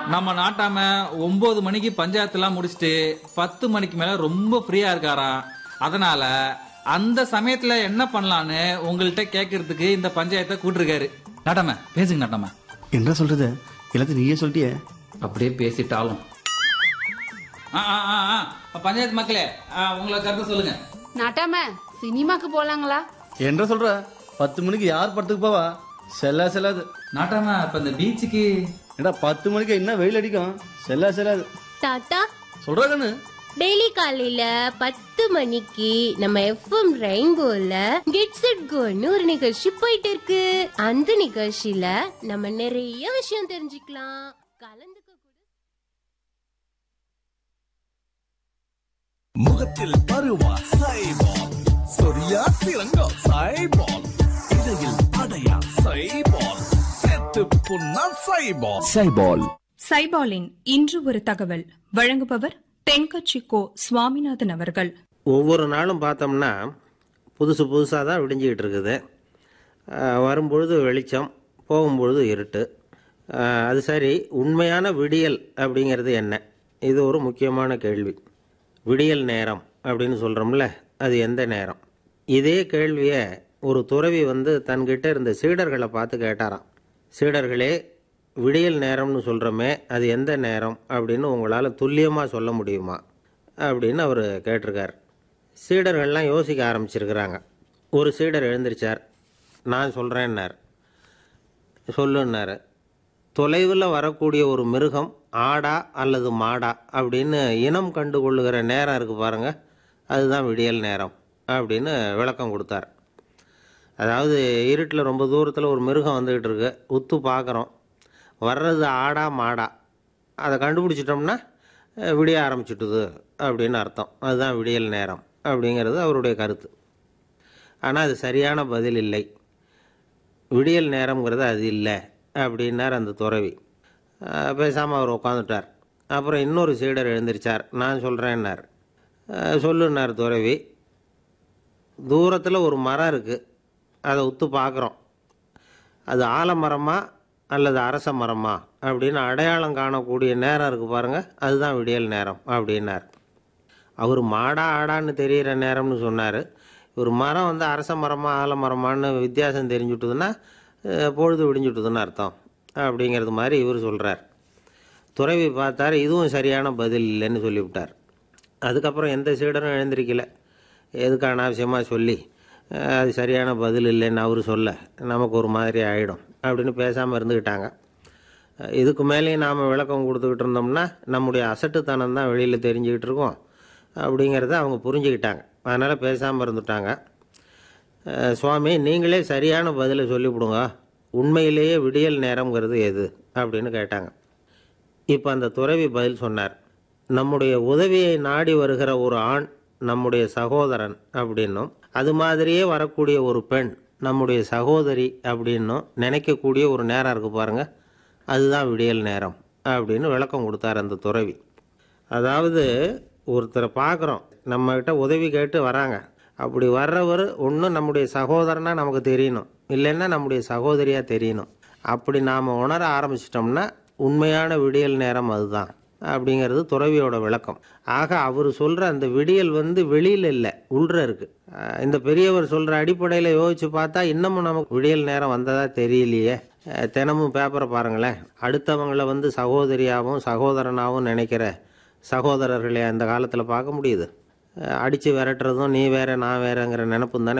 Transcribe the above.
நம்ம நாட்டாம ஒன்பது மணிக்கு பஞ்சாயத்துலாம் முடிச்சுட்டு பத்து மணிக்கு மேல ரொம்ப ஃப்ரீயா இருக்காராம் அதனால அந்த சமயத்துல என்ன பண்ணலான்னு உங்கள்கிட்ட கேட்கறதுக்கு இந்த பஞ்சாயத்தை கூட்டிருக்காரு நாட்டாம பேசுங்க நாட்டாம என்ன சொல்றது எல்லாத்தையும் நீயே சொல்லிட்டியே அப்படியே பேசிட்டாலும் ஆ, ஆ, ஆ, ஆ. பஞ்சாயத்து மக்களே ஆ, உங்களை கருத்து சொல்லுங்க நாட்டாம சினிமாக்கு போலாங்களா என்ன சொல்ற பத்து மணிக்கு யார் படத்துக்கு போவா செல்லா செல்லாது நாட்டாம இப்ப இந்த பீச்சுக்கு ஏடா பத்து மணிக்கு என்ன வெயில் அடிக்கும் செல்லா செல்லாது தாத்தா சொல்றா கண்ணு டெய்லி காலையில பத்து மணிக்கு நம்ம எஃப்எம் ரெயின்போல கெட்ஸ் இட் கோன்னு ஒரு நிகழ்ச்சி போயிட்டு இருக்கு அந்த நிகழ்ச்சியில நம்ம நிறைய விஷயம் தெரிஞ்சுக்கலாம் கலந்துக்க கூட முகத்தில் பருவா சைபால் சொரியா சிறங்கா சைபால் இடையில் அடையா சைபால் செத்து புண்ணா சைபால் சைபால் சைபாலின் இன்று ஒரு தகவல் வழங்குபவர் தென்கட்சி கோ சுவாமிநாதன் அவர்கள் ஒவ்வொரு நாளும் பார்த்தோம்னா புதுசு புதுசாக தான் விடிஞ்சிக்கிட்டு இருக்குது ஆஹ் வரும்பொழுது வெளிச்சம் போகும்பொழுது இருட்டு ஆஹ் அது சரி உண்மையான விடியல் அப்படிங்கிறது என்ன இது ஒரு முக்கியமான கேள்வி விடியல் நேரம் அப்படின்னு சொல்கிறோம்ல அது எந்த நேரம் இதே கேள்வியை ஒரு துறவி வந்து தன்கிட்ட இருந்த சீடர்களை பார்த்து கேட்டாராம் சீடர்களே விடியல் நேரம்னு சொல்கிறோமே அது எந்த நேரம் அப்படின்னு உங்களால் துல்லியமாக சொல்ல முடியுமா அப்படின்னு அவர் கேட்டிருக்கார் சீடர்கள்லாம் யோசிக்க ஆரம்பிச்சிருக்கிறாங்க ஒரு சீடர் எழுந்திருச்சார் நான் சொல்கிறேன்னார் சொல்லுன்னாரு தொலைவில் வரக்கூடிய ஒரு மிருகம் ஆடா அல்லது மாடா அப்படின்னு இனம் கண்டு கொள்ளுகிற நேரம் இருக்குது பாருங்க அதுதான் விடியல் நேரம் அப்படின்னு விளக்கம் கொடுத்தார் அதாவது இருட்டில் ரொம்ப தூரத்தில் ஒரு மிருகம் வந்துக்கிட்டு இருக்கு உத்து பார்க்குறோம் வர்றது ஆடா மாடா அதை கண்டுபிடிச்சிட்டோம்னா அஹ், விடிய ஆரம்பிச்சுட்டுது அப்படின்னு அர்த்தம் அதுதான் விடியல் நேரம் அப்படிங்கிறது அவருடைய கருத்து ஆனால் அது சரியான பதில் இல்லை விடியல் நேரம்ங்கிறது அது இல்லை அப்படின்னார் அந்த துறவி பேசாமல் அவர் உட்காந்துட்டார் அப்புறம் இன்னொரு சீடர் எழுந்திருச்சார் நான் சொல்கிறேன்னார் சொல்லுன்னார் துறவி தூரத்தில் ஒரு மரம் இருக்குது அதை உத்து பார்க்குறோம் அது ஆலமரமா அல்லது அரச மரமா அப்படின்னு அடையாளம் காணக்கூடிய நேரம் இருக்குது பாருங்கள் அதுதான் விடியல் நேரம் அப்படின்னார் அவர் மாடா ஆடான்னு தெரிகிற நேரம்னு சொன்னார் ஒரு மரம் வந்து அரச மரமா ஆலமரமான்னு வித்தியாசம் தெரிஞ்சுட்டுதுன்னா அஹ், பொழுது விடிஞ்சுட்டுதுன்னு அர்த்தம் அப்படிங்கிறது மாதிரி இவர் சொல்கிறார் துறவி பார்த்தார் இதுவும் சரியான பதில் இல்லைன்னு சொல்லிவிட்டார் அதுக்கப்புறம் எந்த சீடரும் எழுந்திருக்கல எதுக்கு அனாவசியமாக சொல்லி அஹ், அது சரியான பதில் இல்லைன்னு அவர் சொல்ல நமக்கு ஒரு மாதிரி ஆகிடும் அப்படின்னு பேசாமல் இருந்துக்கிட்டாங்க அஹ், இதுக்கு மேலேயும் நாம் விளக்கம் கொடுத்துக்கிட்டு இருந்தோம்னா நம்முடைய அசட்டுத்தனம் தான் வெளியில் தெரிஞ்சுக்கிட்டு இருக்கோம் அப்படிங்கிறத அவங்க புரிஞ்சுக்கிட்டாங்க அதனால் பேசாமல் இருந்துட்டாங்க அஹ், சுவாமி நீங்களே சரியான பதிலை சொல்லிவிடுங்க உண்மையிலேயே விடியல் நேரம்ங்கிறது எது அப்படின்னு கேட்டாங்க இப்போ அந்த துறவி பதில் சொன்னார் நம்முடைய உதவியை நாடி வருகிற ஒரு ஆண் நம்முடைய சகோதரன் அப்படின்னும் அது மாதிரியே வரக்கூடிய ஒரு பெண் நம்முடைய சகோதரி அப்படின்னும் நினைக்கக்கூடிய ஒரு நேரம் இருக்கு பாருங்க அதுதான் விடியல் நேரம் அப்படின்னு விளக்கம் கொடுத்தார் அந்த துறவி அதாவது ஒருத்தரை பார்க்குறோம் நம்மக்கிட்ட உதவி கேட்டு வராங்க அப்படி வர்றவர் ஒன்று நம்முடைய சகோதரனா நமக்கு தெரியணும் இல்லைன்னா நம்முடைய சகோதரியாக தெரியணும் அப்படி நாம் உணர ஆரம்பிச்சிட்டோம்னா உண்மையான விடியல் நேரம் அதுதான் அப்படிங்கிறது துறவியோட விளக்கம் ஆக அவர் சொல்கிற அந்த விடியல் வந்து வெளியில் இல்லை உள்ற இருக்குது இந்த பெரியவர் சொல்கிற அடிப்படையில் யோசித்து பார்த்தா இன்னமும் நமக்கு விடியல் நேரம் வந்ததா தெரியலையே அஹ், தினமும் பேப்பரை பாருங்களேன் அடுத்தவங்கள வந்து சகோதரியாகவும் சகோதரனாகவும் நினைக்கிற சகோதரர்களை அந்த காலத்தில் பார்க்க முடியுது அடித்து விரட்டுறதும் நீ வேற நான் வேறங்கிற நினப்பும் தானே